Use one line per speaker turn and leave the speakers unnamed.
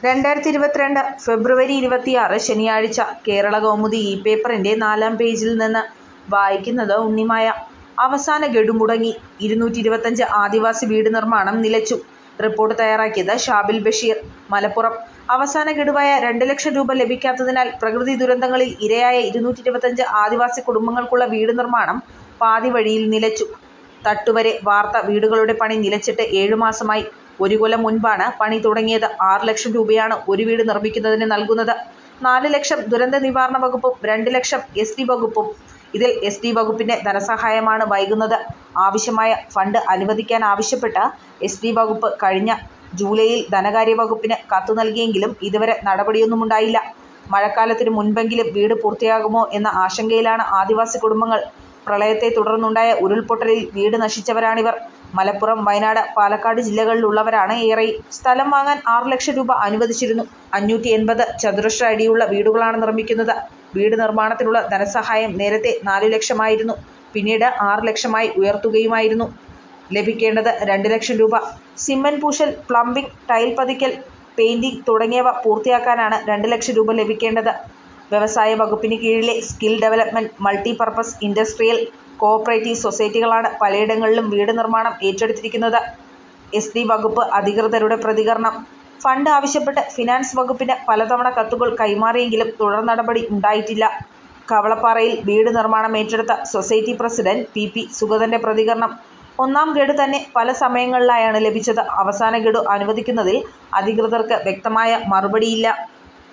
രണ്ടായിരത്തി ഇരുപത്തിരണ്ട് ഫെബ്രുവരി ഇരുപത്തിയാറ് ശനിയാഴ്ച കേരളകൗമുദി ഇ പേപ്പറിൻ്റെ നാലാം പേജിൽ നിന്ന് വായിക്കുന്നത് ഉണ്ണിമായ. അവസാന ഗഡു മുടങ്ങി. ഇരുന്നൂറ്റി ഇരുപത്തഞ്ച് ആദിവാസി വീട് നിർമ്മാണം നിലച്ചു. റിപ്പോർട്ട് തയ്യാറാക്കിയത് ഷാബിൽ ബഷീർ, മലപ്പുറം. അവസാന ഗഡുവായ രണ്ട് ലക്ഷം രൂപ ലഭിക്കാത്തതിനാൽ പ്രകൃതി ദുരന്തങ്ങളിൽ ഇരയായ ഇരുന്നൂറ്റി ഇരുപത്തഞ്ച് ആദിവാസി കുടുംബങ്ങൾക്കുള്ള വീട് നിർമ്മാണം പാതിവഴിയിൽ നിലച്ചു. തട്ടുവരെ വാർത്ത വീടുകളുടെ പണി നിലച്ചിട്ട് ഏഴു മാസമായി. ഒരു കൊല്ലം മുൻപാണ് പണി തുടങ്ങിയത്. ആറ് ലക്ഷം രൂപയാണ് ഒരു വീട് നിർമ്മിക്കുന്നതിന് നൽകുന്നത്. നാല് ലക്ഷം ദുരന്തനിവാരണ വകുപ്പും രണ്ട് ലക്ഷം എസ് ടി വകുപ്പും. ഇതിൽ എസ് ടി വകുപ്പിന്റെ ധനസഹായമാണ് വൈകുന്നത്. ആവശ്യമായ ഫണ്ട് അനുവദിക്കാനാവശ്യപ്പെട്ട് എസ് ടി വകുപ്പ് കഴിഞ്ഞ ജൂലൈയിൽ ധനകാര്യ വകുപ്പിന് കത്ത് നൽകിയെങ്കിലും ഇതുവരെ നടപടിയൊന്നുമുണ്ടായില്ല. മഴക്കാലത്തിനു മുൻപെങ്കിലും വീട് പൂർത്തിയാകുമോ എന്ന ആശങ്കയിലാണ് ആദിവാസി കുടുംബങ്ങൾ. പ്രളയത്തെ തുടർന്നുണ്ടായ ഉരുൾപൊട്ടലിൽ വീട് നശിച്ചവരാണിവർ. മലപ്പുറം, വയനാട്, പാലക്കാട് ജില്ലകളിലുള്ളവരാണ് ഏറെയും. സ്ഥലം വാങ്ങാൻ ആറ് ലക്ഷം രൂപ അനുവദിച്ചിരുന്നു. അഞ്ഞൂറ്റി എൺപത് ചതുരശ്ര അടിയുള്ള വീടുകളാണ് നിർമ്മിക്കുന്നത്. വീട് നിർമ്മാണത്തിനുള്ള ധനസഹായം നേരത്തെ നാലു ലക്ഷമായിരുന്നു. പിന്നീട് ആറ് ലക്ഷമായി ഉയർത്തുകയുമായിരുന്നു. ലഭിക്കേണ്ടത് രണ്ട് ലക്ഷം രൂപ. സിമന്റ് പൂശൽ, പ്ലംബിങ്, ടൈൽ പതിക്കൽ, പെയിന്റിങ് തുടങ്ങിയവ പൂർത്തിയാക്കാനാണ് രണ്ട് ലക്ഷം രൂപ ലഭിക്കേണ്ടത്. വ്യവസായ വകുപ്പിന് കീഴിലെ skill development multi purpose industrial cooperative സൊസൈറ്റികളാണ് പലയിടങ്ങളിലും വീട് നിർമ്മാണം ഏറ്റെടുത്തിരിക്കുന്നത്. എസ് ടി വകുപ്പ് അധികൃതരുടെ പ്രതികരണം. ഫണ്ട് ആവശ്യപ്പെട്ട് ഫിനാൻസ് വകുപ്പിന് പലതവണ കത്തുകൾ കൈമാറിയെങ്കിലും തുടർനടപടി ഉണ്ടായിട്ടില്ല. കവളപ്പാറയിൽ വീട് നിർമ്മാണം ഏറ്റെടുത്ത സൊസൈറ്റി പ്രസിഡന്റ് പി പി സുഗതന്റെ പ്രതികരണം. ഒന്നാം ഗഡു തന്നെ പല സമയങ്ങളിലായാണ് ലഭിച്ചത്. അവസാന ഗഡു അനുവദിക്കുന്നതിൽ അധികൃതർക്ക് വ്യക്തമായ മറുപടിയില്ല.